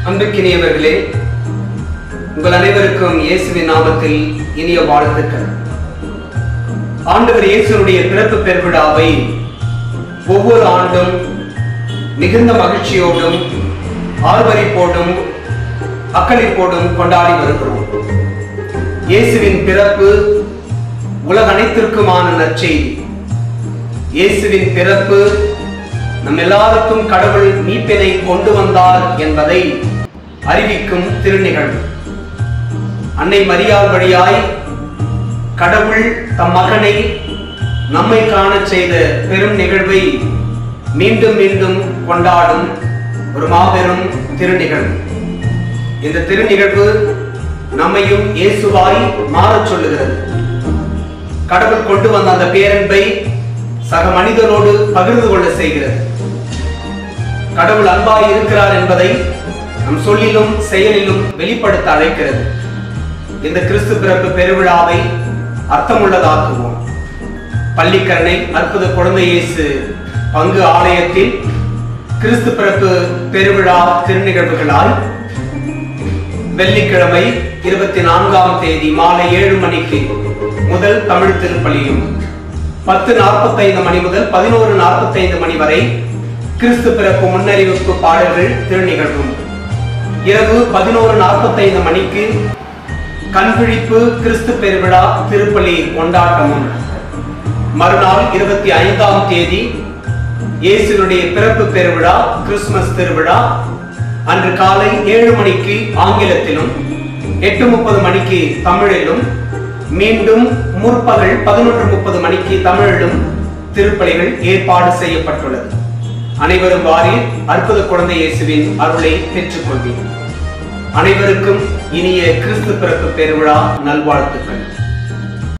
அன்புக்கினியவர்களே உங்கள் அனைவருக்கும் இயேசுவின் நாமத்தில் இனிய வாழ்த்துக்கள் ஆண்டவர் இயேசுனுடைய பிறப்பு பெருவிழாவை ஒவ்வொரு ஆண்டும் மிகுந்த மகிழ்ச்சியோடும் ஆர்வரிப்போடும் அக்களிப்போடும் கொண்டாடி வருகிறோம் இயேசுவின் பிறப்பு உலக அனைத்திற்குமான நற்செய்தி இயேசுவின் பிறப்பு நம் எல்லாருக்கும் கடவுள் மீட்பினை கொண்டு வந்தார் என்பதை அறிவிக்கும் திருநிகழ்வு அன்னை மரியாள் வழியாய் கடவுள் தம் மகனை நம்மை காணச் செய்த பெரும் நிகழ்வை மீண்டும் மீண்டும் கொண்டாடும் ஒரு மாபெரும் திருநிகழ்வு இந்த திருநிகழ்வு நம்மையும் இயேசுவாய் மாறச் சொல்லுகிறது கடவுள் கொண்டு வந்த அந்த பேரன்பை சக மனிதனோடு பகிர்ந்து கொள்ள செய்கிறது கடவுள் அன்பாய் இருக்கிறார் என்பதை நம் சொல்லிலும் செயலிலும் வெளிப்படுத்த அழைக்கிறது இந்த கிறிஸ்து பிறப்பு பெருவிழாவை அர்த்தமுள்ளதாக்குவோம் பள்ளிக்கரணை அற்புத குழந்தை இயேசு பங்கு ஆலயத்தில் கிறிஸ்து பிறப்பு பெருவிழா திருநிகழ்வுகளால் வெள்ளிக்கிழமை இருபத்தி நான்காம் தேதி மாலை ஏழு மணிக்கு முதல் தமிழ் திருப்பலியும் பத்து நாற்பத்தைந்து மணி முதல் பதினோரு நாற்பத்தைந்து மணி வரை கிறிஸ்து பிறப்பு முன்னறிவிப்பு பாடல்கள் திருநிகழ்வும் இரவு பதினோரு நாற்பத்தைந்து மணிக்கு கண்விழிப்பு கிறிஸ்து பெருவிழா திருப்பலி கொண்டாட்டமும் மறுநாள் இருபத்தி ஐந்தாம் தேதி இயேசுனுடைய பிறப்பு பெருவிழா கிறிஸ்துமஸ் திருவிழா அன்று காலை ஏழு மணிக்கு ஆங்கிலத்திலும் எட்டு முப்பது மணிக்கு தமிழிலும் மீண்டும் முற்பகல் பதினொன்று முப்பது மணிக்கு தமிழிலும் திருப்பலிகள் ஏற்பாடு செய்யப்பட்டுள்ளது அனைவரும் வாரி அற்புத குழந்தை இயேசுவின் அருளை பெற்றுக் கொள்வீர் அனைவருக்கும் இனிய கிறிஸ்து பிறப்பு பெருவிழா நல்வாழ்த்துக்கள்